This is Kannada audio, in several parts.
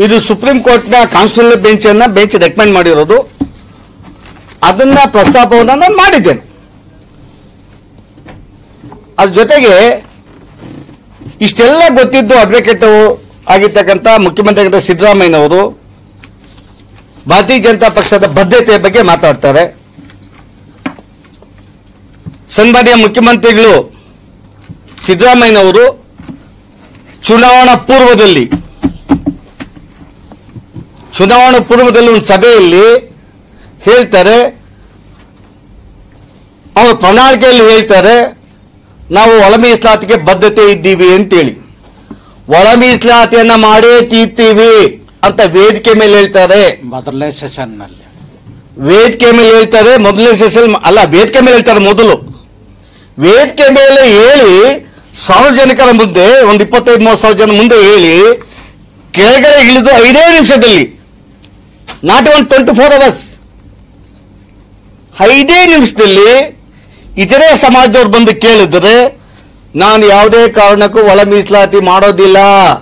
ಇದು ಸುಪ್ರೀಂ ಕೋರ್ಟ್ನ ಕಾನ್ಸ್ಟಿಟ್ಯೂಷನಲ್ ಬೆಂಚ್ ಅನ್ನ ಬೆಂಚ್ ರೆಕಮೆಂಡ್ ಮಾಡಿರೋದು ಅದನ್ನ ಪ್ರಸ್ತಾಪವನ್ನು ನಾನು ಮಾಡಿದ್ದೇನೆ ಅದ್ರ ಜೊತೆಗೆ ಇಷ್ಟೆಲ್ಲ ಗೊತ್ತಿದ್ದು ಅಡ್ವೊಕೇಟ್ ಆಗಿರ್ತಕ್ಕಂಥ ಮುಖ್ಯಮಂತ್ರಿ ಆಗಿದ್ದ ಸಿದ್ದರಾಮಯ್ಯನವರು ಭಾರತೀಯ ಜನತಾ ಪಕ್ಷದ ಬದ್ಧತೆಯ ಬಗ್ಗೆ ಮಾತಾಡ್ತಾರೆ ಸನ್ಮಾನ್ಯ ಮುಖ್ಯಮಂತ್ರಿಗಳು ಸಿದ್ದರಾಮಯ್ಯನವರು ಚುನಾವಣಾ ಪೂರ್ವದಲ್ಲಿ ಚುನಾವಣಾ ಪೂರ್ವದಲ್ಲಿ ಒಂದು ಸಭೆಯಲ್ಲಿ ಹೇಳ್ತಾರೆ ಅವ್ರ ಪ್ರಣಾಳಿಕೆಯಲ್ಲಿ ಹೇಳ್ತಾರೆ ನಾವು ಒಳ ಮೀಸಲಾತಿಗೆ ಬದ್ಧತೆ ಇದ್ದೀವಿ ಅಂತೇಳಿ ಒಳ ಮೀಸಲಾತಿಯನ್ನ ಮಾಡೇ ತೀರ್ತೀವಿ ಅಂತ ವೇದಿಕೆ ಮೇಲೆ ಹೇಳ್ತಾರೆ ಮೊದಲನೇ ಸೆಷನ್ ನಲ್ಲಿ ವೇದಿಕೆ ಮೇಲೆ ಹೇಳ್ತಾರೆ ಮೊದಲನೇ ಸೆಷನ್ ಅಲ್ಲ ವೇದಿಕೆ ಮೇಲೆ ಹೇಳ್ತಾರೆ ಮೊದಲು ವೇದಿಕೆ ಮೇಲೆ ಹೇಳಿ ಸಾರ್ವಜನಿಕರ ಮುಂದೆ ಒಂದು ಇಪ್ಪತ್ತೈದು ಮೂವತ್ತು ಸಾವಿರ ಜನ ಮುಂದೆ ಹೇಳಿ ಕೆಳಗಡೆ ಇಳಿದು ಐದೇ ನಿಮಿಷದಲ್ಲಿ not one twenty four hours ಐದೇ ನಿಮಿಷದಲ್ಲಿ ಇತರೆ ಸಮಾಜದವ್ರು ಬಂದು ಕೇಳಿದ್ರೆ ನಾನು ಯಾವುದೇ ಕಾರಣಕ್ಕೂ ಒಳ ಮೀಸಲಾತಿ ಮಾಡೋದಿಲ್ಲ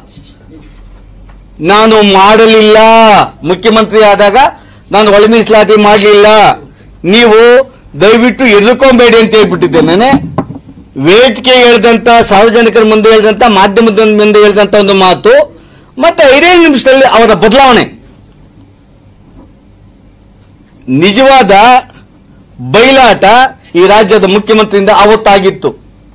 ನಾನು ಮಾಡಲಿಲ್ಲ ಮುಖ್ಯಮಂತ್ರಿ ಆದಾಗ ನಾನು ಒಳ ಮೀಸಲಾತಿ ಮಾಡಲಿಲ್ಲ ನೀವು ದಯವಿಟ್ಟು ಎದುರ್ಕೊಂಬೇಡಿ ಅಂತ ಹೇಳ್ಬಿಟ್ಟಿದ್ದೆ ನಾನೇ ವೇದಿಕೆ ಹೇಳಿದಂತ ಸಾರ್ವಜನಿಕರ ಮುಂದೆ ಹೇಳಿದಂತ ಮಾಧ್ಯಮದ ಮುಂದೆ ಹೇಳಿದಂತ ಒಂದು ಮಾತು ಮತ್ತೆ ಐದೇ ನಿಮಿಷದಲ್ಲಿ ಅವರ ಬದಲಾವಣೆ ನಿಜವಾದ ಬಯಲಾಟ ಈ ರಾಜ್ಯದ ಮುಖ್ಯಮಂತ್ರಿಯಿಂದ ಅವತ್ತಾಗಿತ್ತು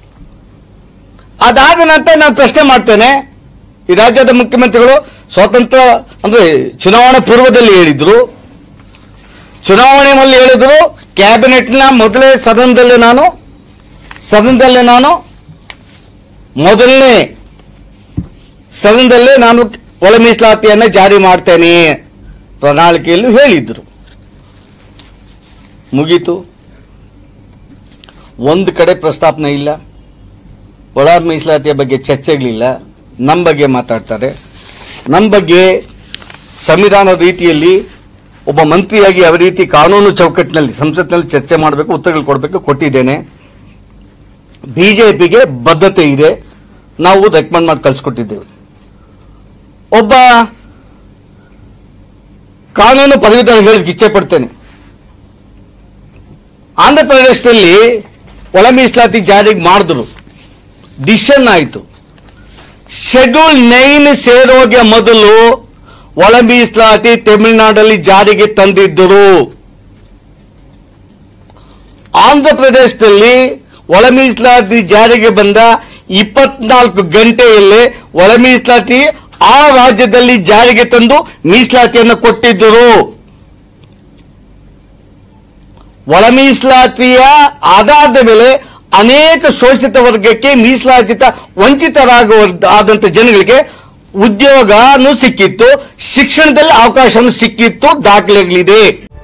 ಅದಾದ ನಂತರ ನಾನು ಪ್ರಶ್ನೆ ಮಾಡ್ತೇನೆ ಈ ರಾಜ್ಯದ ಮುಖ್ಯಮಂತ್ರಿಗಳು ಸ್ವಾತಂತ್ರ್ಯ ಅಂದ್ರೆ ಚುನಾವಣೆ ಪೂರ್ವದಲ್ಲಿ ಹೇಳಿದ್ರು ಚುನಾವಣೆಯಲ್ಲಿ ಹೇಳಿದ್ರು ಕ್ಯಾಬಿನೆಟ್ನ ಮೊದಲೇ ಸದನದಲ್ಲಿ ನಾನು ಸದನದಲ್ಲಿ ನಾನು ಮೊದಲನೇ ಸದನದಲ್ಲಿ ನಾನು ಒಳ ಮೀಸಲಾತಿಯನ್ನು ಜಾರಿ ಮಾಡ್ತೇನೆ ಪ್ರಣಾಳಿಕೆಯಲ್ಲೂ ಹೇಳಿದ್ರು ಮುಗೀತು ಒಂದು ಕಡೆ ಪ್ರಸ್ತಾಪನೆ ಇಲ್ಲ ಒಳ ಮೀಸಲಾತಿಯ ಬಗ್ಗೆ ಚರ್ಚೆಗಳಿಲ್ಲ ನಮ್ಮ ಬಗ್ಗೆ ಮಾತಾಡ್ತಾರೆ ನಮ್ಮ ಬಗ್ಗೆ ಸಂವಿಧಾನದ ರೀತಿಯಲ್ಲಿ ಒಬ್ಬ ಮಂತ್ರಿಯಾಗಿ ಯಾವ ರೀತಿ ಕಾನೂನು ಚೌಕಟ್ಟಿನಲ್ಲಿ ಸಂಸತ್ನಲ್ಲಿ ಚರ್ಚೆ ಮಾಡಬೇಕು ಉತ್ತರಗಳು ಕೊಡಬೇಕು ಕೊಟ್ಟಿದ್ದೇನೆ ಬಿಜೆಪಿಗೆ ಬದ್ಧತೆ ಇದೆ ನಾವು ರೆಕಮೆಂಡ್ ಮಾಡಿ ಕಳಿಸ್ಕೊಟ್ಟಿದ್ದೇವೆ ಒಬ್ಬ ಕಾನೂನು ಪದವೀಧರ ಹೇಳಕ್ಕೆ ಇಚ್ಛೆ ಪಡ್ತೇನೆ ಆಂಧ್ರ ಪ್ರದೇಶದಲ್ಲಿ ಒಳ ಮೀಸಲಾತಿ ಜಾರಿಗೆ ಮಾಡಿದ್ರು ಡಿಸಿಷನ್ ಆಯಿತು ಶೆಡ್ಯೂಲ್ ನೈನ್ ಸೇರೋಗೆ ಮೊದಲು ಒಳ ಮೀಸಲಾತಿ ತಮಿಳುನಾಡಲ್ಲಿ ಜಾರಿಗೆ ತಂದಿದ್ದರು ಆಂಧ್ರ ಪ್ರದೇಶದಲ್ಲಿ ಒಳ ಮೀಸಲಾತಿ ಜಾರಿಗೆ ಬಂದ ಇಪ್ಪತ್ನಾಲ್ಕು ಗಂಟೆಯಲ್ಲೇ ಒಳ ಮೀಸಲಾತಿ ಆ ರಾಜ್ಯದಲ್ಲಿ ಜಾರಿಗೆ ತಂದು ಮೀಸಲಾತಿಯನ್ನು ಕೊಟ್ಟಿದ್ದರು ಒಳ ಮೀಸಲಾತಿಯ ಆಧಾರದ ಮೇಲೆ ಅನೇಕ ಶೋಷಿತ ವರ್ಗಕ್ಕೆ ಮೀಸಲಾತಿತ ವಂಚಿತರಾಗುವ ಆದಂತ ಜನಗಳಿಗೆ ಉದ್ಯೋಗನೂ ಸಿಕ್ಕಿತ್ತು ಶಿಕ್ಷಣದಲ್ಲಿ ಅವಕಾಶನೂ ಸಿಕ್ಕಿತ್ತು ದಾಖಲೆಗಳಿದೆ